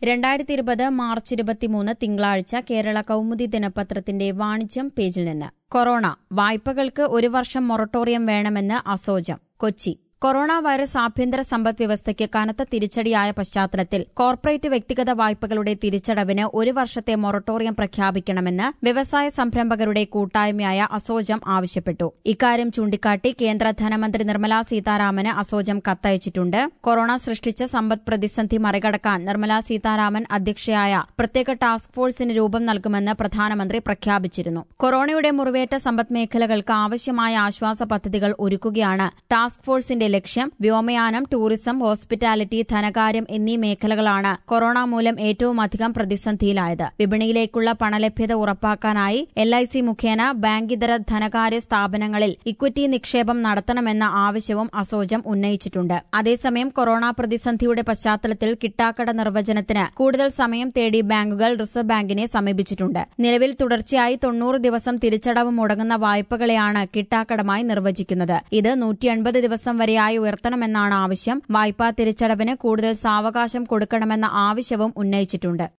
രണ്ടായിരത്തി ഇരുപത് മാർച്ച് ഇരുപത്തിമൂന്ന് തിങ്കളാഴ്ച കേരള കൗമുദി ദിനപത്രത്തിന്റെ വാണിജ്യം പേജിൽ നിന്ന് കൊറോണ വായ്പകൾക്ക് ഒരു വർഷം മൊറട്ടോറിയം വേണമെന്ന് അസോജം കൊച്ചി കൊറോണ വൈറസ് ആഭ്യന്തര സമ്പദ് വ്യവസ്ഥയ്ക്ക് കനത്ത തിരിച്ചടിയായ പശ്ചാത്തലത്തിൽ കോർപ്പറേറ്റ് വ്യക്തിഗത വായ്പകളുടെ തിരിച്ചടവിന് ഒരു വർഷത്തെ മൊറട്ടോറിയം പ്രഖ്യാപിക്കണമെന്ന് വ്യവസായ സംരംഭകരുടെ കൂട്ടായ്മയായ അസോജം ആവശ്യപ്പെട്ടു ഇക്കാര്യം ചൂണ്ടിക്കാട്ടി കേന്ദ്ര ധനമന്ത്രി നിർമ്മലാ സീതാരാമന് അസോജം കത്തയച്ചിട്ടുണ്ട് കൊറോണ സൃഷ്ടിച്ച സമ്പദ് പ്രതിസന്ധി മറികടക്കാൻ നിർമ്മലാ സീതാരാമൻ അധ്യക്ഷയായ പ്രത്യേക ടാസ്ക് ഫോഴ്സിന് രൂപം നൽകുമെന്ന് പ്രധാനമന്ത്രി പ്രഖ്യാപിച്ചിരുന്നു കൊറോണയുടെ മുറിവേറ്റ സമ്പദ് മേഖലകൾക്ക് ആവശ്യമായ ആശ്വാസ പദ്ധതികൾ ഒരുക്കുകയാണ് ടാസ്ക് ഫോഴ്സിന്റെ ലക്ഷ്യം വ്യോമയാനം ടൂറിസം ഹോസ്പിറ്റാലിറ്റി ധനകാര്യം എന്നീ മേഖലകളാണ് കൊറോണ മൂലം ഏറ്റവുമധികം പ്രതിസന്ധിയിലായത് വിപണിയിലേക്കുള്ള പണലഭ്യത ഉറപ്പാക്കാനായി എൽ ഐ സി മുഖേന ബാങ്കിതര ധനകാര്യ സ്ഥാപനങ്ങളിൽ ഇക്വിറ്റി നിക്ഷേപം നടത്തണമെന്ന ആവശ്യവും അസോജം ഉന്നയിച്ചിട്ടുണ്ട് അതേസമയം കൊറോണ പ്രതിസന്ധിയുടെ പശ്ചാത്തലത്തിൽ കിട്ടാക്കട നിർവചനത്തിന് കൂടുതൽ സമയം തേടി ബാങ്കുകൾ റിസർവ് ബാങ്കിനെ സമീപിച്ചിട്ടുണ്ട് നിലവിൽ തുടർച്ചയായി തൊണ്ണൂറ് ദിവസം തിരിച്ചടവ് മുടങ്ങുന്ന വായ്പകളെയാണ് കിട്ടാക്കടമായി നിർവചിക്കുന്നത് ഇത് നൂറ്റി ദിവസം വരെയായി ഉയർത്തണമെന്നാണ് ആവശ്യം വായ്പാ തിരിച്ചടവിന് കൂടുതൽ സാവകാശം കൊടുക്കണമെന്ന ആവശ്യവും ഉന്നയിച്ചിട്ടുണ്ട്